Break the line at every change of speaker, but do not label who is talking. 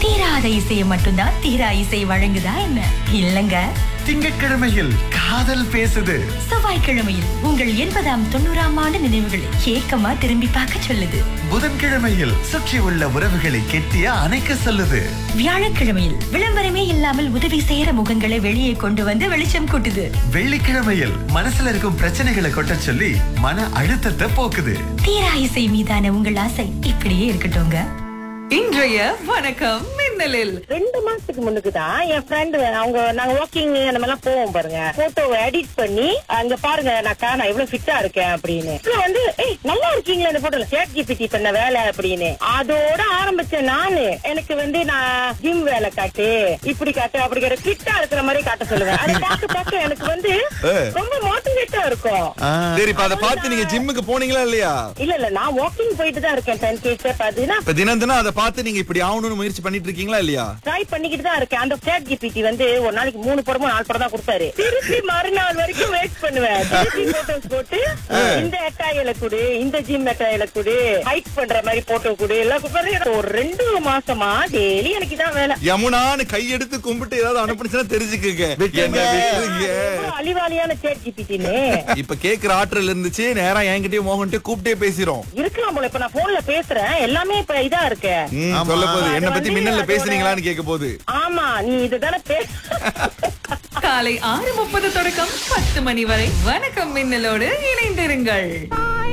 தீராத இசையை மட்டும்தான் தீரா இசை வழங்குதா என்ன இல்லங்க
திங்கட்கிழமையில் காதல் பேசுது
செவ்வாய்க்கிழமையில் உங்கள் எண்பதாம் தொண்ணூறாம் ஆண்டு நினைவுகளை ஏக்கமா திரும்பி பார்க்க சொல்லுது
புதன்கிழமையில் சுற்றி உள்ள உறவுகளை கெட்டியா அணைக்க சொல்லுது
வியாழக்கிழமையில் விளம்பரமே இல்லாமல் உதவி செய்யற முகங்களை வெளியே கொண்டு வந்து வெளிச்சம் கூட்டுது
வெள்ளிக்கிழமையில் மனசுல இருக்கும் பிரச்சனைகளை கொட்ட சொல்லி மன அழுத்தத்தை போக்குது
தீரா இசை மீதான உங்கள் ஆசை இப்படியே இருக்கட்டும்ங்க
இன்றைய வணக்கம் மின்னலில்
ரெண்டு மாசத்துக்கு முன்னுக்கு தான் என் ஃப்ரெண்ட் அவங்க நாங்க வாக்கிங் அந்த மாதிரி எல்லாம் போவோம் பாருங்க போட்டோவை எடிட் பண்ணி அங்க பாருங்க நாக்கா நான் இவ்வளவு ஃபிட்டா இருக்கேன் அப்படின்னு அப்புறம் வந்து ஏய் நல்லா இருக்கீங்களா இந்த போட்டோல சேட் ஜிபிடி பண்ண வேலை அப்படின்னு அதோட ஆரம்பிச்ச நானு எனக்கு வந்து நான் ஜிம் வேலை காட்டு இப்படி காட்டு அப்படி காட்டு ஃபிட்டா இருக்கிற மாதிரி காட்ட சொல்லுவேன் அதை பார்க்க பார்க்க எனக்கு வந்து ரொம்ப மோட்டிவேட்டா இருக்கும்
சரி இப்ப அதை பார்த்து நீங்க ஜிம்முக்கு போனீங்களா இல்லையா
இல்ல இல்ல நான் வாக்கிங் போயிட்டு தான் இருக்கேன் டென் கேஸ் பாத்தீங்கன்னா
இப்ப தினம் தினம் அதை பார்த்து நீங்க இப்படி ஆகணும்னு முயற்சி பண்ணிட்டு இருக்கீங்களா இல்லையா
ட்ரை பண்ணிக்கிட்டு தான் இருக்கேன் அந்த சேட் ஜிபிடி வந்து ஒரு நாளைக்கு மூணு படமும் நாலு படம் தான் கொடுத்தாரு திருப்பி மறுநாள் வரைக்கும் வெயிட் பண்ணுவேன் திருப்பி போட்டோஸ் போட்டு இந்த எட்டாயில கொடு இந்த ஜிம் எட்டாயில கொடு ஹைட் பண்ற மாதிரி போட்டோ கொடு எல்லாம் கொடுப்பாரு எனக்கு ஒரு ரெண்டு மாசமா டெய்லி எனக்கு இதான் வேலை
யமுனான்னு கையெடுத்து கும்பிட்டு ஏதாவது அனுப்பிச்சுன்னா தெரிஞ்சுக்கங்க என்ன விட்டுருங்க
எவ்வளவு அழிவாளியான சேட் ஜிபிடின்னு
இப்ப கேக்குற ஆற்றல் இருந்துச்சு நேரா என்கிட்டயும் மோகன்ட்டு கூப்பிட்டே பேசிரும்
இருக்கலாம் போல இப்ப நான் போன்ல பேசுறேன் எல்லாமே இப்ப இதா இருக்கு
ம், சொல்ல போகுது என்ன பத்தி
அது
மின்னல்ல
வந்து
பேசுனீங்களான்னு கேட்க போகுது
ஆமா நீ இதுதானே பேச
காலை ஆறு முப்பது தொடக்கம் பத்து மணி வரை வணக்கம் மின்னலோடு இணைந்திருங்கள்